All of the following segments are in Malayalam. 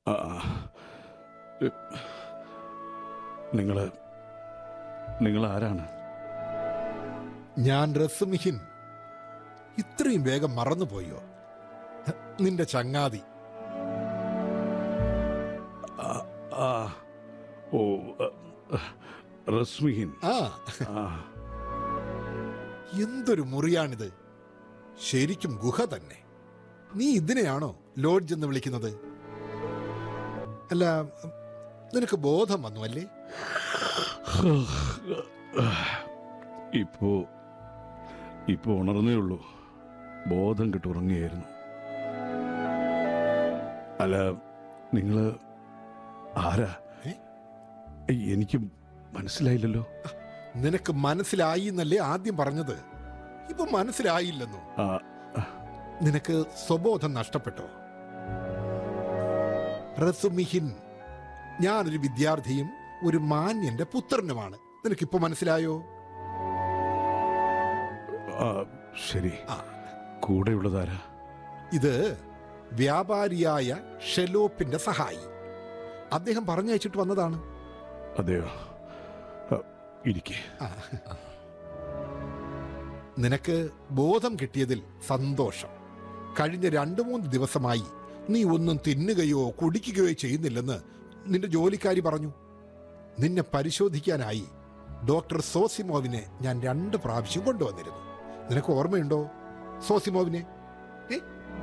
ആ നിങ്ങൾ നിങ്ങൾ ആരാണ് ഞാൻ റസുമിഹിൻ ഇത്രയും വേഗം മറന്നുപോയോ നിന്റെ ചങ്ങാതി ആ, ആ ഓ ആ, റസ്മിഹിൻ ആ ആ എന്തൊരു മുറിയാണിത് ശരിക്കും ഗുഹ തന്നെ നീ ഇതിനെയാണോ ലോഡ്ജ് എന്ന് വിളിക്കുന്നത് അല്ല നിനക്ക് ബോധം വന്നു അല്ലേ ഇപ്പോ ഇപ്പോ ഉണർന്നേ ഉള്ളൂ ബോധം കിട്ടി ഉറങ്ങിയായിരുന്നു അല്ല നിങ്ങള് ആരാ ഏ? എനിക്ക് മനസ്സിലായില്ലല്ലോ നിനക്ക് മനസ്സിലായി എന്നല്ലേ ആദ്യം പറഞ്ഞത് ഇപ്പൊ മനസ്സിലായില്ലെന്നോ ആ, നിനക്ക് സ്വബോധം നഷ്ടപ്പെട്ടോ റസുമിഹിൻ ഞാനൊരു വിദ്യാർത്ഥിയും ഒരു മാന്യന്റെ പുത്രനുമാണ് നിനക്കിപ്പോ മനസ്സിലായോ ആ, ശരി ആ. കൂടെയുള്ളതാരാ ഇത് വ്യാപാരിയായ ഷെലോപ്പിന്റെ സഹായി അദ്ദേഹം പറഞ്ഞയച്ചിട്ട് വന്നതാണ് അതെയോ ആ, ഇരിക്കെ ആ. നിനക്ക് ബോധം കിട്ടിയതിൽ സന്തോഷം കഴിഞ്ഞ രണ്ടു മൂന്ന് ദിവസമായി നീ ഒന്നും തിന്നുകയോ കുടിക്കുകയോ ചെയ്യുന്നില്ലെന്ന് നിന്റെ ജോലിക്കാരി പറഞ്ഞു നിന്നെ പരിശോധിക്കാനായി ഡോക്ടർ സോസിമോവിനെ ഞാൻ രണ്ട് പ്രാവശ്യം കൊണ്ടുവന്നിരുന്നു നിനക്ക് ഓർമ്മയുണ്ടോ സോസിമോവിനെ ഏ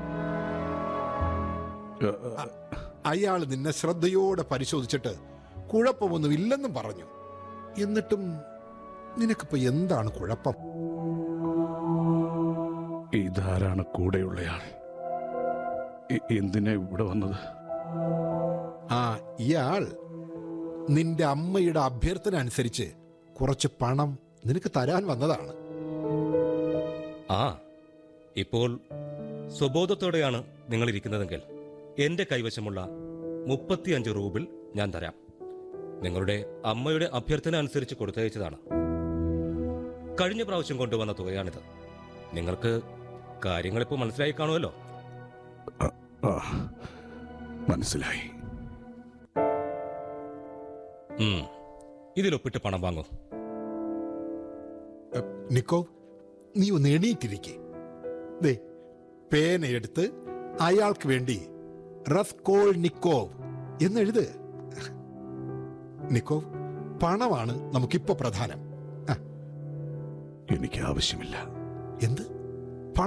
ആ, ആ, അയാൾ നിന്നെ ശ്രദ്ധയോടെ പരിശോധിച്ചിട്ട് കുഴപ്പമൊന്നും ഇല്ലെന്നും പറഞ്ഞു എന്നിട്ടും നിനക്കിപ്പോ എന്താണ് കുഴപ്പം ഇതാരാണ് കൂടെയുള്ളയാൾ എ- എന്തിനാ ഇവിടെ വന്നത് ആ ഇയാൾ നിന്റെ അമ്മയുടെ അഭ്യർത്ഥന അനുസരിച്ച് കുറച്ച് പണം നിനക്ക് തരാൻ വന്നതാണ് ആ ഇപ്പോൾ സ്വബോധത്തോടെയാണ് നിങ്ങൾ ഇരിക്കുന്നതെങ്കിൽ എന്റെ കൈവശമുള്ള മുപ്പത്തിയഞ്ച് റൂബിൾ ഞാൻ തരാം നിങ്ങളുടെ അമ്മയുടെ അഭ്യർത്ഥന അനുസരിച്ച് കൊടുത്തയച്ചതാണ് കഴിഞ്ഞ പ്രാവശ്യം കൊണ്ടുവന്ന തുകയാണിത് നിങ്ങൾക്ക് കാര്യങ്ങളിപ്പോൾ മനസ്സിലായി കാണുമല്ലോ ആ മനസ്സിലായി ഉം. ഇതിലൊപ്പിട്ട് പണം വാങ്ങൂ എ, നിക്കോവ് നീ ഒന്ന് എണീറ്റിരിക്കെ ദേ പേനയെടുത്ത് അയാൾക്ക് വേണ്ടി റസ്കോൾ നിക്കോവ് എന്നെഴുത് നിക്കോവ് പണമാണ് നമുക്കിപ്പോ പ്രധാനം ആ, എനിക്ക് ആവശ്യമില്ല എന്ത്